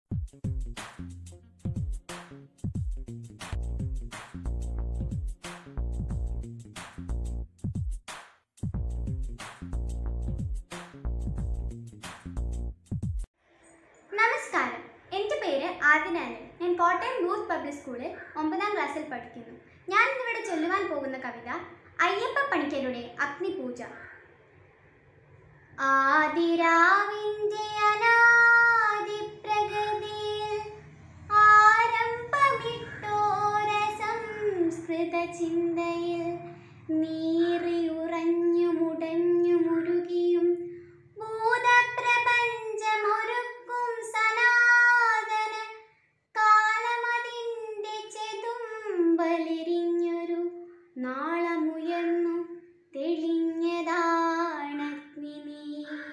നമസ്കാരം എൻ്റെ പേര് ആദിനാനൻ ഞാൻ കോട്ടയം യൂത്ത് പബ്ലിക് സ്കൂളിൽ ഒമ്പതാം ക്ലാസ്സിൽ പഠിക്കുന്നു ഞാൻ ഇന്നിവിടെ ചൊല്ലുവാൻ പോകുന്ന കവിത അയ്യപ്പ പണിക്കരുടെ അഗ്നിപൂജ ആദിരാവിൻ്റെ അനാദി പ്രകൃതിയിൽ ആരംഭമിട്ടോര സംസ്കൃത ചിന്തയിൽ നീറിയുറഞ്ഞു മുടഞ്ഞു മുരുകിയും ഭൂതപ്രപഞ്ചമൊരുക്കും സനാതന കാലമതിൻ്റെ ചെതുമ്പലെരിഞ്ഞൊരു നാളമുയർന്നു തെളിഞ്ഞതാണഗ്നി നീ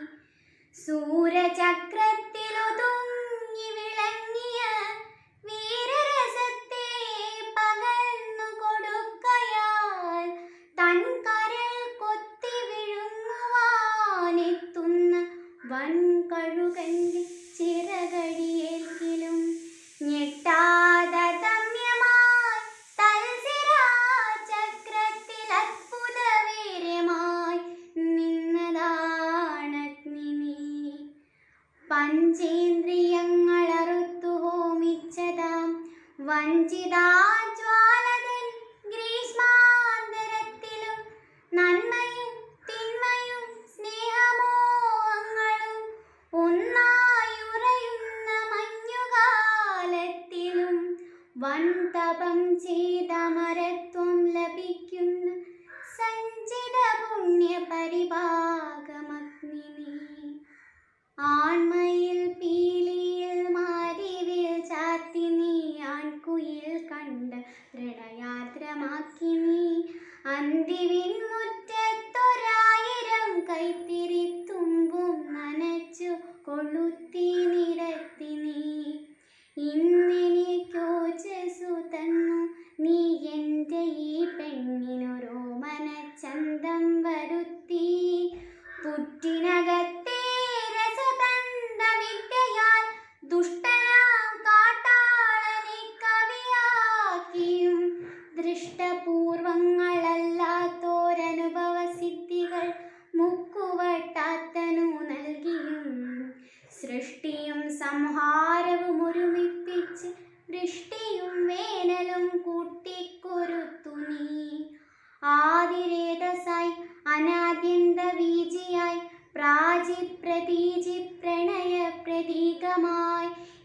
സൂരചക്രത്തിലൊതുങ്ങി വിളങ്ങിയ വീരരസത്തെ പകർന്നു കൊടുക്കയാൽ തൻ കരൾ കൊത്തി വിഴുങ്ങുവാനെത്തുന്ന വൻകഴുകന്റെ ചിറകടിയേൽക്കിലും ഞെട്ടാതെ ദമ്യമായി തൽസിരാചക്രത്തിൽ അത്ഭുത വീര്യമായി നിന്നതാണഗ്നി നീ പഞ്ചേന്ദ്രിയങ്ങളറുത്തു ഹോമിച്ചതാം വഞ്ചിതാജ്വാലതൻ ഗ്രീഷ്മാന്തരത്തിലും നന്മയും തിന്മയും സ്നേഹമോഹങ്ങളും ഒന്നായുറയുന്ന മഞ്ഞുകാലത്തിലും വൻതപം ചെയ്തമരത്വം ലഭിക്കുന്ന സഞ്ചിത പുണ്യ പരിഭാഗമഗ്നി നീ ആൺമയിൽ പീലിയിൽ മാരിവിൽ ചാത്തി നീ ആൺകുയിൽ കണ്ട് പ്രണയാദ്രമാക്കി നീ അന്തിവിൻ മുറ്റത്തൊരായിരം കൈത്തിരി തുമ്പും നനച്ചു കൊളുത്തി നിരത്തി നീ ഇന്നെനിക്കോജസു തന്നു നീ എൻ്റെ ഈ പെണ്ണിനൊരു മനച്ചന്തം വരുത്തി പുറ്റിനകത്തെ രസതന്ത്രവിദ്യയാൽ ദുഷ്ടനാം കാട്ടാളനെ കവിയാക്കിയും ദൃഷ്ടപൂർവങ്ങളല്ലാത്തോരനുഭവ സിദ്ധികൾ മുക്കുവട്ടാത്തനു നൽകിയും സൃഷ്ടിയും സംഹാരവും ഒരുമിപ്പിച്ച് വൃഷ്ടിയും വേനലും കൂട്ടിക്കൊരുത്തു നീ ആദിരേതസായി അനാദ്യന്ത വീജിയായി പ്രാചി പ്രതീജി പ്രണയ പ്രതീകമായി